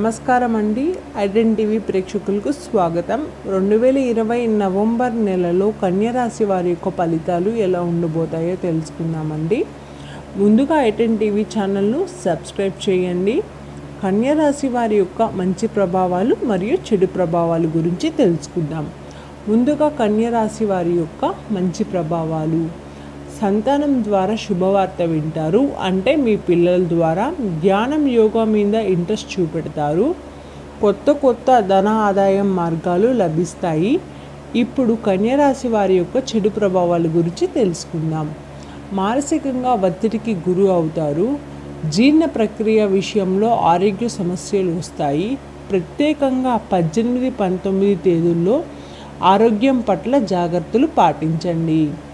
నమస్కారం అండి Aiden TV ప్రేక్షకులకు స్వాగతం రెండు వేల ఇరవై నవంబర్ నెలలో కన్యరాశి వారి యొక్క ఫలితాలు ఎలా ఉండబోతాయో తెలుసుకుందామండి ముందుగా ఐటెన్ టీవీ ఛానల్ను సబ్స్క్రైబ్ చేయండి కన్యరాశి వారి యొక్క మంచి ప్రభావాలు మరియు చెడు ప్రభావాల గురించి తెలుసుకుందాం ముందుగా కన్యరాశి వారి యొక్క మంచి ప్రభావాలు సంతానం ద్వారా శుభవార్త వింటారు అంటే మీ పిల్లల ద్వారా ధ్యానం యోగా మీద ఇంట్రెస్ట్ చూపెడతారు కొత్త కొత్త ధన ఆదాయం మార్గాలు లభిస్తాయి ఇప్పుడు కన్యరాశి వారి యొక్క చెడు ప్రభావాల గురించి తెలుసుకుందాం మానసికంగా ఒత్తిడికి గురి అవుతారు జీర్ణ ప్రక్రియ విషయంలో ఆరోగ్య సమస్యలు వస్తాయి ప్రత్యేకంగా పద్దెనిమిది పంతొమ్మిది తేదీల్లో ఆరోగ్యం పట్ల జాగ్రత్తలు పాటించండి